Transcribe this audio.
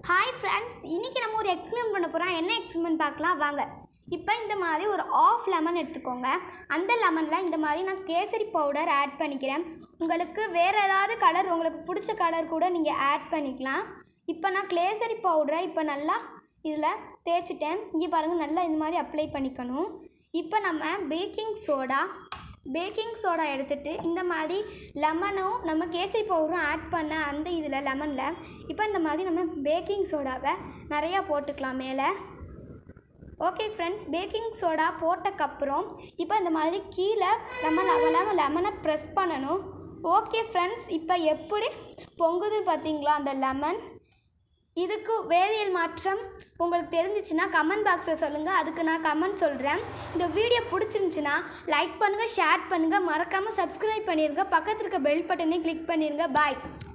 hi friends இன்றைக்கி நம்ம ஒரு எக்ஸ்பெரிமெண்ட் பண்ண போகிறோம் என்ன எக்ஸ்பெரிமெண்ட் பார்க்கலாம் வாங்க இப்போ இந்த மாதிரி ஒரு ஆஃப் லெமன் எடுத்துக்கோங்க அந்த லெமனில் இந்த மாதிரி நான் கேசரி பவுடர் ஆட் பண்ணிக்கிறேன் உங்களுக்கு வேறு ஏதாவது கலர் உங்களுக்கு பிடிச்ச கலர் கூட நீங்கள் ஆட் பண்ணிக்கலாம் இப்போ நான் கேசரி பவுடரை இப்போ நல்லா இதில் தேய்ச்சிட்டேன் இங்கே பாருங்கள் நல்லா இந்த மாதிரி அப்ளை பண்ணிக்கணும் இப்போ நம்ம பேக்கிங் சோடா பேக்கிங் சோடா எடுத்துட்டு இந்த மாதிரி லெமனும் நம்ம கேசரி பவுடரும் ஆட் பண்ண அந்த இதில் லெமனில் இப்போ இந்த மாதிரி நம்ம பேக்கிங் சோடாவை நிறையா போட்டுக்கலாம் மேலே ஓகே ஃப்ரெண்ட்ஸ் பேக்கிங் சோடா போட்டக்கப்புறம் இப்போ இந்த மாதிரி கீழே நம்ம லெமன் லெமனை ப்ரெஸ் பண்ணணும் ஓகே ஃப்ரெண்ட்ஸ் இப்போ எப்படி பொங்குது பார்த்தீங்களா அந்த லெமன் இதுக்கு வேதியியல் மாற்றம் உங்களுக்கு தெரிஞ்சிச்சுன்னா கமெண்ட் பாக்ஸில் சொல்லுங்கள் அதுக்கு நான் கமெண்ட் சொல்கிறேன் இந்த வீடியோ பிடிச்சிருந்துச்சுன்னா லைக் பண்ணுங்கள் ஷேர் பண்ணுங்கள் மறக்காமல் சப்ஸ்கிரைப் பண்ணிடுங்க பக்கத்தில் இருக்க பெல் பட்டனையும் கிளிக் பண்ணிடுங்க பாய்